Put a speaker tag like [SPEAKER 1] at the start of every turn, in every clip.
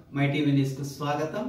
[SPEAKER 1] My TV news కు స్వాగతం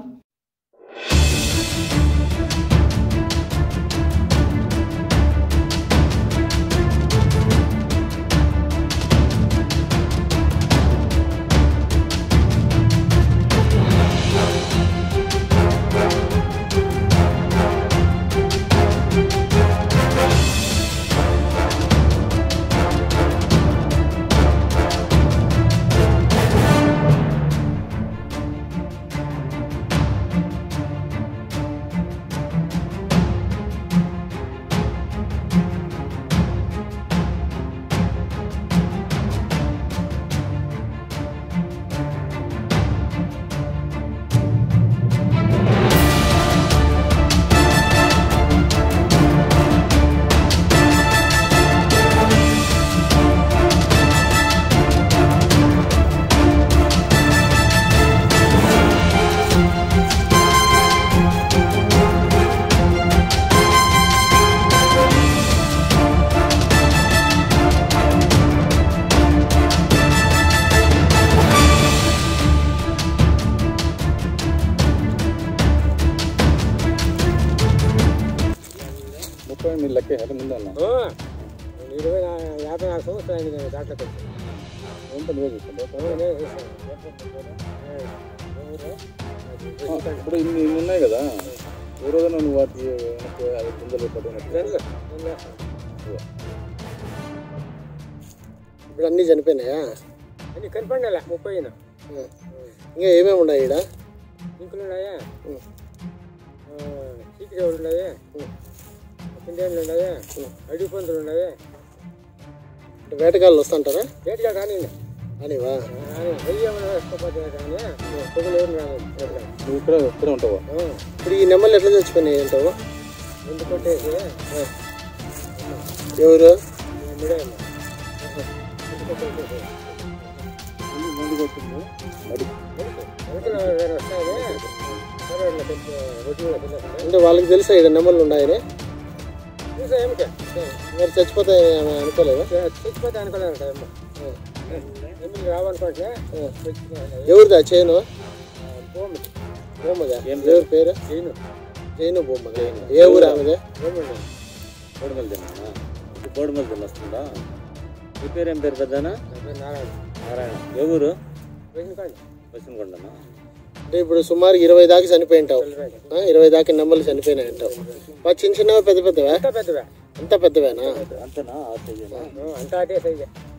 [SPEAKER 2] ముప్పై మీరు లెక్క హెడ ముందు అన్న
[SPEAKER 3] ఇరవై నా- యాభై నాలుగు సంవత్సరాలు అయింది నేను దాంట్లో కలిసి
[SPEAKER 2] ఎంత నువ్వే చూసుకుంటావు
[SPEAKER 3] నేనే చేశాను. ఎవరు?
[SPEAKER 2] ఇప్పుడు ఇన్ని ఇన్ని ఉన్నాయి కదా ఏ రోజున నువ్వు వాటి వెనక్కి అది కిందలు పడినట్టు
[SPEAKER 3] జనరల్, జనరల్. ఇప్పుడు అన్నీ చనిపోయినాయా అన్ని కనపడినా ముప్పై అయినా ఇంకా ఏమేమి ఉన్నాయి ఇక్కడ ఇంకులు ఉన్నాయా చీకిరేవులు ఉన్నాయి పిండేళ్ళు ఉన్నాయి అడిగి పందులు ఉన్నాయి వేటగాళ్ళు వస్తుంటారా వేటగాడు రాని రానివా వెయ్యి ఏమైనా వేసుకోపోతే కానీ పొగలు ఏమి రాని వేటగాడు
[SPEAKER 2] నువ్వు ఇక్కడ ఇక్కడ ఉంటావా
[SPEAKER 3] ఇప్పుడు ఈ నెమ్మలు ఎట్లా చచ్చిపోయినాయి అంటావు ముందు కొట్టేసి ఎవరు
[SPEAKER 2] ముందు కొట్టింది మరి
[SPEAKER 3] అంటే వాళ్ళకి తెలుసా ఇక్కడ నెమ్మలు ఉన్నాయని మరి చచ్చిపోతాయి అనుకోలేదా చచ్చిపోతే అనుకోలేదు రావాలనుకుంటే ఎవరిదా చేను బొమ్మదా ఎవరి పేరు జైను జైను బొమ్మ ఏ ఊరు ఆమెదే
[SPEAKER 2] కోడిమల్ తిన్నా కోడిమల్ తిన్న వస్తుందా నీ పేరు ఏం పేరు పెద్దనా
[SPEAKER 3] నారాయణ
[SPEAKER 2] నారాయణ ఎవరు
[SPEAKER 3] వెనుకండి
[SPEAKER 2] పశ్చిమకొండనా
[SPEAKER 3] అంటే ఇప్పుడు సుమారు ఇరవై దాకా చనిపోయి ఉంటావు ఆ, ఇరవై దాకా నెమ్మలు చనిపోయినాయి అంటావు మరి చిన్న చిన్నవి పెద్ద పెద్దవా పెద్దవా అంత పెద్దవేనా
[SPEAKER 2] అంతనా ఆ సైజేనా
[SPEAKER 3] అంతా అదే సైజే